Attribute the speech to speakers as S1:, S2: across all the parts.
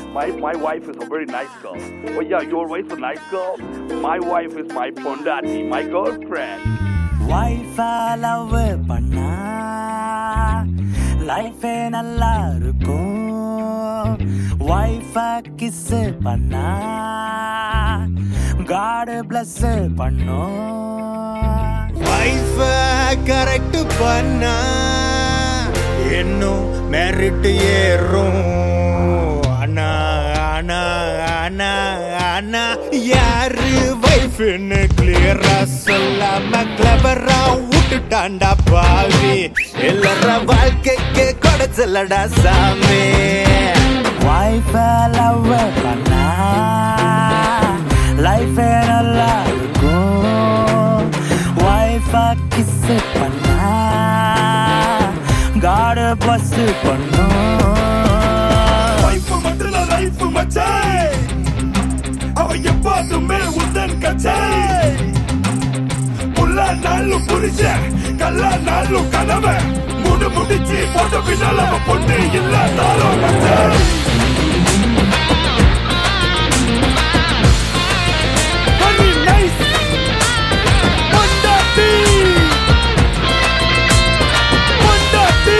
S1: My my wife is a very nice girl. Oh yeah, your wife is a nice girl. My wife is my pondati, my girlfriend.
S2: வைஃபை love பண்ணா லைஃபே நல்லா இருக்கும் wifi kiss பண்ணா காடு plus பண்ணும்
S3: வைஃப correct பண்ணா இன்னும் மெரிட் ஏறும் அண்ணா அண்ணா அண்ணா அண்ணா யாரு வைஃப்னு கிளியரா சொல்லாம கிளவரா விட்டுட்டாண்டா பாவி எல்லார வாழ்க்கைக்கு கொடுச்சலடா சாமி
S2: வைஃபை லவ் பண்ணா லைஃபே நல்லா இருக்கும் வைஃபை கிஸ் பண்ணா காடு பிளஸ் பண்ணும்
S4: லைஃப் மட்டும் லைஃப் மச்சே அவ எப்போதுமே உந்தன் கச்சே புள்ள நாளும் புரிச்ச கல்லா நாளும் கனவு முடு முடிச்சு போட்ட பின்னால் அவ பொண்ணு இல்லாதாலும் மச்சே Honey, nice. பொண்டாட்டி. பொண்டாட்டி.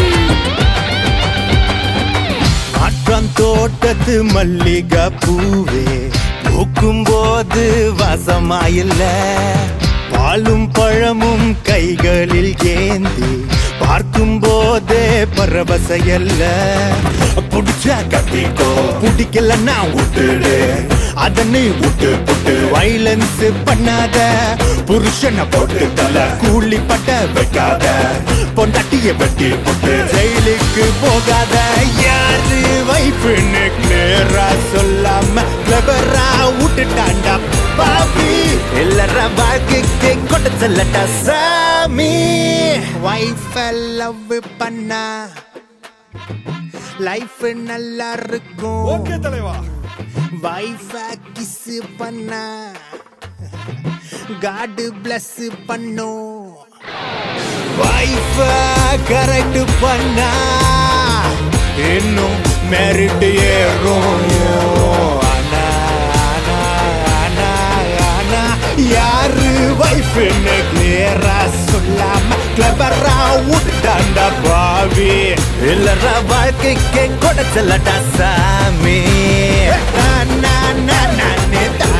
S3: மாற்றம் தோட்டத்து மல்லிகை பூவே பூக்கும் போது வாசமாயில்ல பாலும் பழமும் கைகளில் ஏந்தி பார்க்கும் போதே பரவசையல்ல புடிச்சா கத்திக்கோ பிடிக்கலன்னா விட்டுடு அதனை விட்டு புட்டு வைலன்ஸ் பண்ணாத புருஷனை போட்டு தலை கூலி பட்ட வைக்காத பொண்டாட்டிய வெட்டி புட்டு ஜெயிலுக்கு போகாத யாரு வைப்புன்னு கிளியரா சொல்லாம கிளவரா விட்டுட்டாண்டா பாவி எல்லார வாழ்க்கைக்கு கொண்டு செல்லட்டா சாமி வைஃப லவ் பண்ணா லைஃப் நல்லா இருக்கும்
S4: ஓகே தலைவா
S3: வைஃப கிஸ் பண்ணா காடு பிளஸ் பண்ணும் வைஃப கரெக்ட் பண்ணா இன்னும் மெரிட் ஏறும் அண்ணா, அண்ணா, அண்ணா, அண்ணா. யாரு வைஃப்னு கிளியரா சொல்லாம கிளபரா விட்டாண்டா பாவி இல்லற வாழ்க்கைக்கு கொடுச்சலடா சாமி அண்ணா, அண்ணா, அண்ணா,